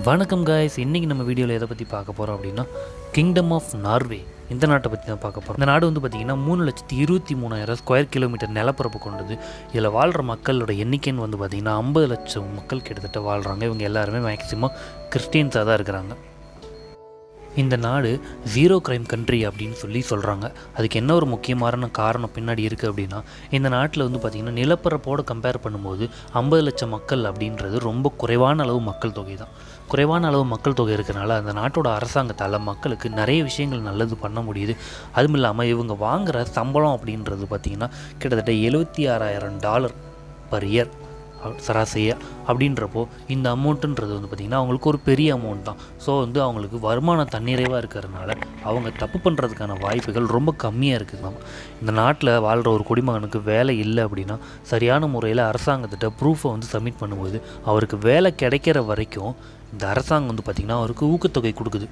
வணக்கம் காய்ஸ் இன்றைக்கி நம்ம வீடியோவில் எதை பற்றி பார்க்க போகிறோம் அப்படின்னா கிங்டம் ஆஃப் நார்வே இந்த நாட்டை பற்றி தான் பார்க்க போகிறோம் இந்த நாடு வந்து பார்த்திங்கன்னா மூணு லட்சத்தி இருபத்தி மூணாயிரம் ஸ்கொயர் கிலோமீட்டர் நிலப்பரப்பு கொண்டது இதில் வாழ்கிற மக்களோட எண்ணிக்கைன்னு வந்து பார்த்திங்கன்னா ஐம்பது லட்சம் மக்கள் கிட்டத்தட்ட வாழ்கிறாங்க இவங்க எல்லாருமே மேக்ஸிமம் கிறிஸ்டியன்ஸாக தான் இருக்கிறாங்க இந்த நாடு ஜீரோ கிரைம் கண்ட்ரி அப்படின்னு சொல்லி சொல்கிறாங்க அதுக்கு என்ன ஒரு முக்கியமான காரணம் பின்னாடி இருக்குது அப்படின்னா இந்த நாட்டில் வந்து பார்த்திங்கன்னா நிலப்பரப்போடு கம்பேர் பண்ணும்போது ஐம்பது லட்சம் மக்கள் அப்படின்றது ரொம்ப குறைவான அளவு மக்கள் தொகை தான் குறைவான அளவு மக்கள் தொகை இருக்கனால அந்த நாட்டோட அரசாங்கத்தால் மக்களுக்கு நிறைய விஷயங்கள் நல்லது பண்ண முடியுது அதுவும் இல்லாமல் இவங்க வாங்குகிற சம்பளம் அப்படின்றது பார்த்திங்கன்னா கிட்டத்தட்ட எழுபத்தி ஆறாயிரம் டாலர் பர் இயர் சராசரியாக அப்படின்றப்போ இந்த அமௌண்ட்டுன்றது வந்து பார்த்திங்கன்னா அவங்களுக்கு ஒரு பெரிய அமௌண்ட் தான் ஸோ வந்து அவங்களுக்கு வருமானம் தன்னிறைவாக இருக்கிறதுனால அவங்க தப்பு பண்ணுறதுக்கான வாய்ப்புகள் ரொம்ப கம்மியாக இருக்குது நம்ம இந்த நாட்டில் வாழ்கிற ஒரு குடிமகனுக்கு வேலை இல்லை அப்படின்னா சரியான முறையில் அரசாங்கத்திட்ட ப்ரூஃபை வந்து சப்மிட் பண்ணும்போது அவருக்கு வேலை கிடைக்கிற வரைக்கும் இந்த அரசாங்கம் வந்து பார்த்திங்கன்னா அவருக்கு ஊக்கத்தொகை கொடுக்குது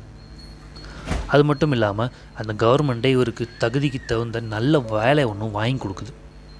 அது மட்டும் இல்லாமல் அந்த கவர்மெண்ட்டே இவருக்கு தகுதிக்கு தகுந்த நல்ல வேலை ஒன்றும் வாங்கி கொடுக்குது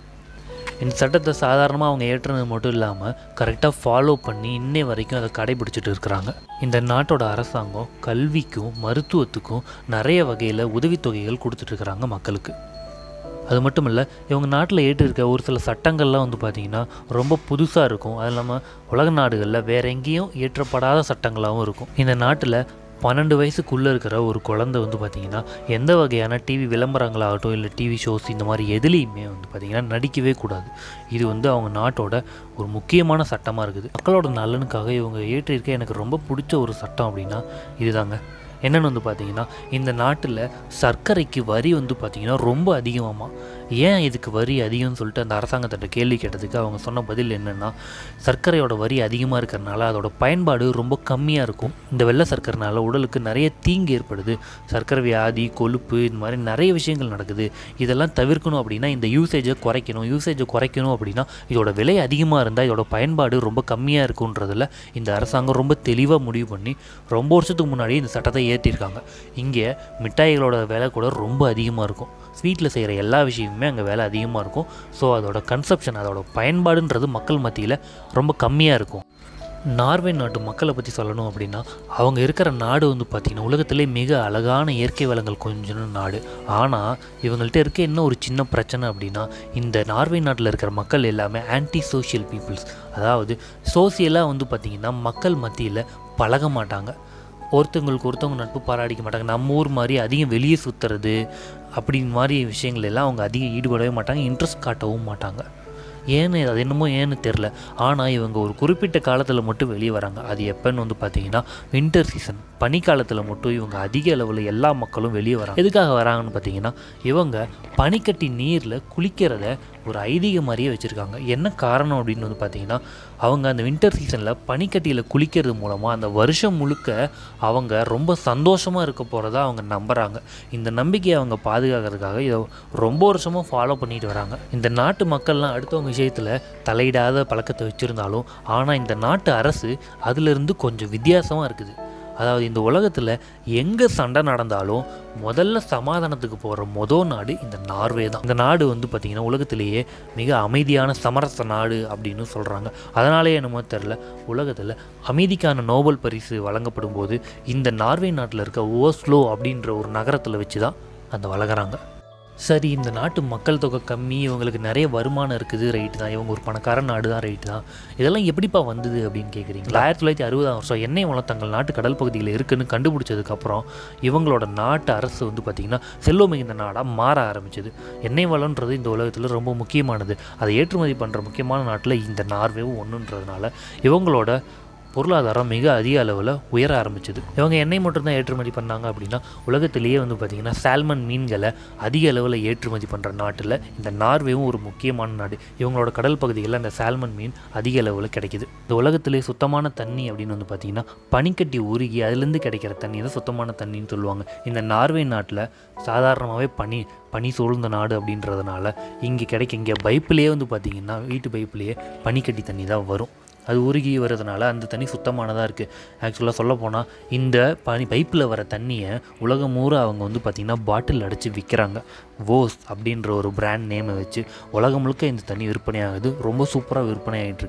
இந்த சட்டத்தை சாதாரணமாக அவங்க ஏற்றுனது மட்டும் இல்லாமல் கரெக்டாக ஃபாலோ பண்ணி இன்னை வரைக்கும் அதை கடைபிடிச்சிட்டு இருக்கிறாங்க இந்த நாட்டோட அரசாங்கம் கல்விக்கும் மருத்துவத்துக்கும் நிறைய வகையில் உதவித்தொகைகள் கொடுத்துட்ருக்குறாங்க மக்களுக்கு அது மட்டும் இல்லை இவங்க நாட்டில் ஏற்றிருக்க ஒரு சில சட்டங்கள்லாம் வந்து பார்த்திங்கன்னா ரொம்ப புதுசாக இருக்கும் அது இல்லாமல் உலக நாடுகளில் வேற எங்கேயும் இயற்றப்படாத சட்டங்களாகவும் இருக்கும் இந்த நாட்டில் பன்னெண்டு வயசுக்குள்ளே இருக்கிற ஒரு குழந்தை வந்து பார்த்திங்கன்னா எந்த வகையான டிவி விளம்பரங்களாகட்டும் இல்லை டிவி ஷோஸ் இந்த மாதிரி எதுலேயுமே வந்து பார்த்திங்கன்னா நடிக்கவே கூடாது இது வந்து அவங்க நாட்டோட ஒரு முக்கியமான சட்டமாக இருக்குது மக்களோட நலனுக்காக இவங்க ஏற்றிருக்க எனக்கு ரொம்ப பிடிச்ச ஒரு சட்டம் அப்படின்னா இதுதாங்க என்னென்னு வந்து பார்த்தீங்கன்னா இந்த நாட்டில் சர்க்கரைக்கு வரி வந்து பார்த்திங்கன்னா ரொம்ப அதிகமாமா ஏன் இதுக்கு வரி அதிகம்னு சொல்லிட்டு அந்த அரசாங்கத்திட்ட கேள்வி கேட்டதுக்கு அவங்க சொன்ன பதில் என்னென்னா சர்க்கரையோட வரி அதிகமாக இருக்கிறனால அதோட பயன்பாடு ரொம்ப கம்மியாக இருக்கும் இந்த வெள்ளை சர்க்கரைனால உடலுக்கு நிறைய தீங்கு ஏற்படுது சர்க்கரை வியாதி கொழுப்பு இந்த மாதிரி நிறைய விஷயங்கள் நடக்குது இதெல்லாம் தவிர்க்கணும் அப்படின்னா இந்த யூசேஜை குறைக்கணும் யூசேஜை குறைக்கணும் அப்படின்னா இதோட விலை அதிகமாக இருந்தால் இதோட பயன்பாடு ரொம்ப கம்மியாக இருக்குன்றதில் இந்த அரசாங்கம் ரொம்ப தெளிவாக முடிவு பண்ணி ரொம்ப வருஷத்துக்கு முன்னாடி இந்த சட்டத்தை ஏற்றிருக்காங்க இங்கே மிட்டாய்களோட விலை கூட ரொம்ப அதிகமாக இருக்கும் ஸ்வீட்டில் செய்கிற எல்லா விஷயமுமே அங்கே விலை அதிகமாக இருக்கும் ஸோ அதோட கன்சப்ஷன் அதோட பயன்பாடுன்றது மக்கள் மத்தியில் ரொம்ப கம்மியாக இருக்கும் நார்வே நாட்டு மக்களை பற்றி சொல்லணும் அப்படின்னா அவங்க இருக்கிற நாடு வந்து பார்த்திங்கன்னா உலகத்திலே மிக அழகான இயற்கை வளங்கள் கொஞ்சம் நாடு ஆனால் இவங்கள்ட்ட இருக்க என்ன ஒரு சின்ன பிரச்சனை அப்படின்னா இந்த நார்வே நாட்டில் இருக்கிற மக்கள் எல்லாமே ஆன்டி சோஷியல் பீப்புள்ஸ் அதாவது சோசியலாக வந்து பார்த்திங்கன்னா மக்கள் மத்தியில் பழக மாட்டாங்க ஒருத்தவங்களுக்கு ஒருத்தவங்க நட்பு பாராடிக்க மாட்டாங்க நம்ம ஊர் மாதிரி அதிகம் வெளியே சுற்றுறது அப்படின்னு மாதிரி விஷயங்கள் எல்லாம் அவங்க அதிகம் ஈடுபடவே மாட்டாங்க இன்ட்ரெஸ்ட் காட்டவும் மாட்டாங்க ஏன்னு அது என்னமோ ஏன்னு தெரில ஆனால் இவங்க ஒரு குறிப்பிட்ட காலத்தில் மட்டும் வெளியே வராங்க அது எப்போன்னு வந்து பார்த்தீங்கன்னா வின்டர் சீசன் பனிக்காலத்தில் மட்டும் இவங்க அதிக அளவில் எல்லா மக்களும் வெளியே வராங்க எதுக்காக வராங்கன்னு பார்த்தீங்கன்னா இவங்க பனிக்கட்டி நீரில் குளிக்கிறத ஒரு ஐதீகம் மாதிரியே வச்சுருக்காங்க என்ன காரணம் அப்படின்னு வந்து பார்த்தீங்கன்னா அவங்க அந்த வின்டர் சீசனில் பனிக்கட்டியில் குளிக்கிறது மூலமாக அந்த வருஷம் முழுக்க அவங்க ரொம்ப சந்தோஷமாக இருக்க போகிறதா அவங்க நம்புகிறாங்க இந்த நம்பிக்கையை அவங்க பாதுகாக்கிறதுக்காக இதை ரொம்ப வருஷமாக ஃபாலோ பண்ணிட்டு வராங்க இந்த நாட்டு மக்கள்லாம் அடுத்தவங்க விஷயத்தில் தலையிடாத பழக்கத்தை வச்சுருந்தாலும் ஆனால் இந்த நாட்டு அரசு அதிலிருந்து கொஞ்சம் வித்தியாசமாக இருக்குது அதாவது இந்த உலகத்தில் எங்கே சண்டை நடந்தாலும் முதல்ல சமாதானத்துக்கு போகிற மொதல் நாடு இந்த நார்வே தான் இந்த நாடு வந்து பார்த்திங்கன்னா உலகத்திலேயே மிக அமைதியான சமரச நாடு அப்படின்னு சொல்கிறாங்க அதனாலே என்னமோ தெரில உலகத்தில் அமைதிக்கான நோபல் பரிசு வழங்கப்படும் போது இந்த நார்வே நாட்டில் இருக்க ஓஸ்லோ அப்படின்ற ஒரு நகரத்தில் வச்சு தான் அந்த வழங்குறாங்க சரி இந்த நாட்டு மக்கள் தொகை கம்மி இவங்களுக்கு நிறைய வருமானம் இருக்குது ரைட்டு தான் இவங்க ஒரு பணக்கார நாடு தான் ரைட்டு தான் இதெல்லாம் எப்படிப்பா வந்தது அப்படின்னு கேட்குறீங்களா ஆயிரத்தி தொள்ளாயிரத்தி அறுபதாம் வருஷம் எண்ணெய் வளம் தங்கள் நாட்டு கடல் பகுதியில் இருக்குன்னு கண்டுபிடிச்சதுக்கப்புறம் இவங்களோட நாட்டு அரசு வந்து பார்த்திங்கன்னா செல்வம் மிகுந்த நாடாக மாற ஆரம்பிச்சது எண்ணெய் வளம்ன்றது இந்த உலகத்தில் ரொம்ப முக்கியமானது அதை ஏற்றுமதி பண்ணுற முக்கியமான நாட்டில் இந்த நார்வேவும் ஒன்றுன்றதுனால இவங்களோட பொருளாதாரம் மிக அதிக அளவில் உயர ஆரம்பிச்சது இவங்க எண்ணெய் மட்டும்தான் ஏற்றுமதி பண்ணாங்க அப்படின்னா உலகத்திலேயே வந்து பார்த்திங்கன்னா சால்மன் மீன்களை அதிக அளவில் ஏற்றுமதி பண்ணுற நாட்டில் இந்த நார்வேவும் ஒரு முக்கியமான நாடு இவங்களோட கடல் பகுதிகளில் அந்த சால்மன் மீன் அதிக அளவில் கிடைக்குது இந்த உலகத்திலே சுத்தமான தண்ணி அப்படின்னு வந்து பார்த்திங்கன்னா பனிக்கட்டி உருகி அதுலேருந்து கிடைக்கிற தண்ணி தான் சுத்தமான தண்ணின்னு சொல்லுவாங்க இந்த நார்வே நாட்டில் சாதாரணமாகவே பனி பனி சூழ்ந்த நாடு அப்படின்றதுனால இங்கே கிடைக்க இங்கே பைப்புலேயே வந்து பார்த்திங்கன்னா வீட்டு பைப்புலேயே பனிக்கட்டி தண்ணி தான் வரும் அது உருகி வர்றதுனால அந்த தண்ணி சுத்தமானதாக இருக்குது ஆக்சுவலாக சொல்லப்போனால் இந்த பனி பைப்பில் வர தண்ணியை உலகம் பூரா அவங்க வந்து பார்த்திங்கன்னா பாட்டில் அடைச்சி விற்கிறாங்க வோஸ் அப்படின்ற ஒரு பிராண்ட் நேமை வச்சு உலகம் முழுக்க இந்த தண்ணி விற்பனை ஆகுது ரொம்ப சூப்பராக விற்பனை ஆகிட்டு இருக்கு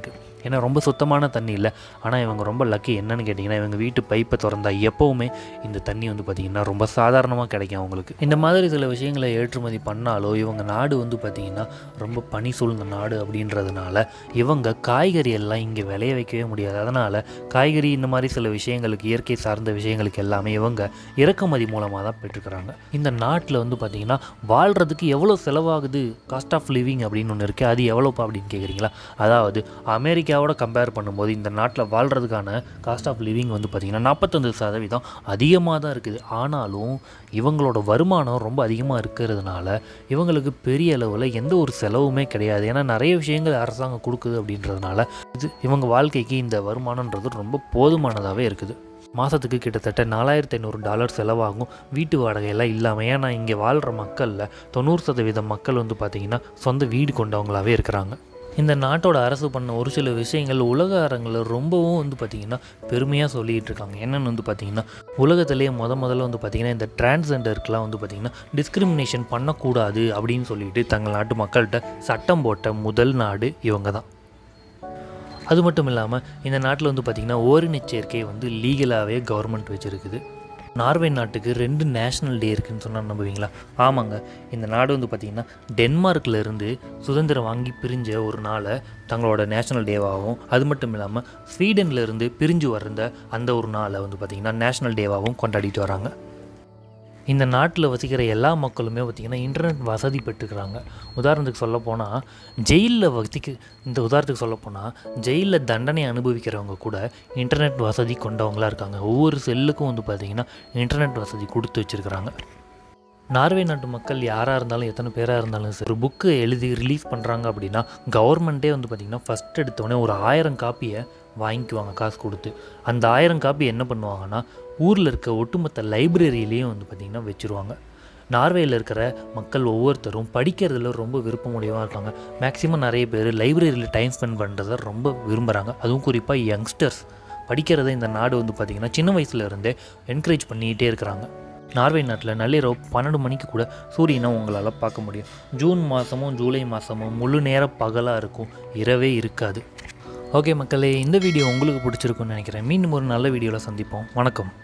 ஏன்னா ரொம்ப சுத்தமான தண்ணி இல்லை ஆனால் இவங்க ரொம்ப லக்கி என்னன்னு கேட்டிங்கன்னா இவங்க வீட்டு பைப்பை திறந்தா எப்போவுமே இந்த தண்ணி வந்து பார்த்திங்கன்னா ரொம்ப சாதாரணமாக கிடைக்கும் அவங்களுக்கு இந்த மாதிரி சில விஷயங்களை ஏற்றுமதி பண்ணாலோ இவங்க நாடு வந்து பார்த்திங்கன்னா ரொம்ப பனி சூழ்ந்த நாடு அப்படின்றதுனால இவங்க காய்கறி எல்லாம் இங்கே விளைய வைக்கவே முடியாது அதனால் காய்கறி இந்த மாதிரி சில விஷயங்களுக்கு இயற்கை சார்ந்த விஷயங்களுக்கு எல்லாமே இவங்க இறக்குமதி மூலமாக தான் பெற்றுக்கிறாங்க இந்த நாட்டில் வந்து பார்த்திங்கன்னா வாழ்கிறதுக்கு எவ்வளோ செலவாகுது காஸ்ட் ஆஃப் லிவிங் அப்படின்னு ஒன்று இருக்குது அது எவ்வளோப்பா அப்படின்னு கேட்குறீங்களா அதாவது அமெரிக்காவோட கம்பேர் பண்ணும்போது இந்த நாட்டில் வாழ்கிறதுக்கான காஸ்ட் ஆஃப் லிவிங் வந்து பார்த்திங்கன்னா நாற்பத்தஞ்சு சதவீதம் அதிகமாக தான் இருக்குது ஆனாலும் இவங்களோட வருமானம் ரொம்ப அதிகமாக இருக்கிறதுனால இவங்களுக்கு பெரிய அளவில் எந்த ஒரு செலவுமே கிடையாது ஏன்னா நிறைய விஷயங்கள் அரசாங்கம் கொடுக்குது அப்படின்றதுனால இது இவங்க வாழ்க்கைக்கு இந்த வருமானன்றது ரொம்ப போதுமானதாகவே இருக்குது மாதத்துக்கு கிட்டத்தட்ட நாலாயிரத்தி ஐநூறு டாலர் செலவாகும் வீட்டு வாடகையெல்லாம் இல்லாமல் ஏன்னா இங்கே வாழ்கிற மக்களில் தொண்ணூறு சதவீதம் மக்கள் வந்து பார்த்திங்கன்னா சொந்த வீடு கொண்டவங்களாகவே இருக்கிறாங்க இந்த நாட்டோட அரசு பண்ண ஒரு சில விஷயங்கள் உலக அரங்கில் ரொம்பவும் வந்து பார்த்திங்கன்னா பெருமையாக சொல்லிகிட்டு இருக்காங்க என்னென்னு வந்து பார்த்திங்கன்னா உலகத்திலேயே முத முதல்ல வந்து பார்த்திங்கன்னா இந்த டிரான்ஸ்ஜெண்டருக்குலாம் வந்து பார்த்திங்கன்னா டிஸ்கிரிமினேஷன் பண்ணக்கூடாது அப்படின்னு சொல்லிட்டு தங்கள் நாட்டு மக்கள்கிட்ட சட்டம் போட்ட முதல் நாடு இவங்க தான் அது மட்டும் இல்லாமல் இந்த நாட்டில் வந்து பார்த்திங்கன்னா ஓரினச் சேர்க்கை வந்து லீகலாகவே கவர்மெண்ட் வச்சுருக்குது நார்வே நாட்டுக்கு ரெண்டு நேஷ்னல் டே இருக்குன்னு சொன்னால் நம்புவீங்களா ஆமாங்க இந்த நாடு வந்து பார்த்திங்கன்னா டென்மார்க்கில் இருந்து சுதந்திரம் வாங்கி பிரிஞ்ச ஒரு நாளை தங்களோட நேஷ்னல் டேவாகவும் அது மட்டும் இல்லாமல் ஸ்வீடன்ல இருந்து பிரிஞ்சு வர்ற அந்த ஒரு நாளை வந்து பார்த்திங்கன்னா நேஷ்னல் டேவாகவும் கொண்டாடிட்டு வராங்க இந்த நாட்டில் வசிக்கிற எல்லா மக்களுமே பார்த்திங்கன்னா இன்டர்நெட் வசதி பெற்றுக்கிறாங்க உதாரணத்துக்கு சொல்ல போனால் ஜெயிலில் வசிக்க இந்த உதாரணத்துக்கு சொல்ல போனால் ஜெயிலில் தண்டனை அனுபவிக்கிறவங்க கூட இன்டர்நெட் வசதி கொண்டவங்களா இருக்காங்க ஒவ்வொரு செல்லுக்கும் வந்து பார்த்திங்கன்னா இன்டர்நெட் வசதி கொடுத்து வச்சுருக்கிறாங்க நார்வே நாட்டு மக்கள் யாராக இருந்தாலும் எத்தனை பேராக இருந்தாலும் சரி ஒரு புக்கு எழுதி ரிலீஸ் பண்ணுறாங்க அப்படின்னா கவர்மெண்ட்டே வந்து பார்த்திங்கன்னா ஃபஸ்ட் எடுத்தோடனே ஒரு ஆயிரம் காப்பியை வாங்கிக்குவாங்க காசு கொடுத்து அந்த ஆயிரம் காப்பி என்ன பண்ணுவாங்கன்னா ஊரில் இருக்க ஒட்டுமொத்த லைப்ரரியிலையும் வந்து பார்த்திங்கன்னா வச்சுருவாங்க நார்வேயில் இருக்கிற மக்கள் ஒவ்வொருத்தரும் படிக்கிறதுல ரொம்ப விருப்பமுடையவாக இருக்காங்க மேக்ஸிமம் நிறைய பேர் லைப்ரரியில் டைம் ஸ்பெண்ட் பண்ணுறத ரொம்ப விரும்புகிறாங்க அதுவும் குறிப்பாக யங்ஸ்டர்ஸ் படிக்கிறத இந்த நாடு வந்து பார்த்திங்கன்னா சின்ன வயசுல இருந்தே என்கரேஜ் பண்ணிக்கிட்டே இருக்கிறாங்க நார்வே நாட்டில் நள்ளிரவு பன்னெண்டு மணிக்கு கூட சூரியனை உங்களால் பார்க்க முடியும் ஜூன் மாதமும் ஜூலை மாதமும் முழு நேர பகலாக இருக்கும் இரவே இருக்காது ஓகே மக்களே இந்த வீடியோ உங்களுக்கு பிடிச்சிருக்குன்னு நினைக்கிறேன் மீண்டும் ஒரு நல்ல வீடியோவில் சந்திப்போம் வணக்கம்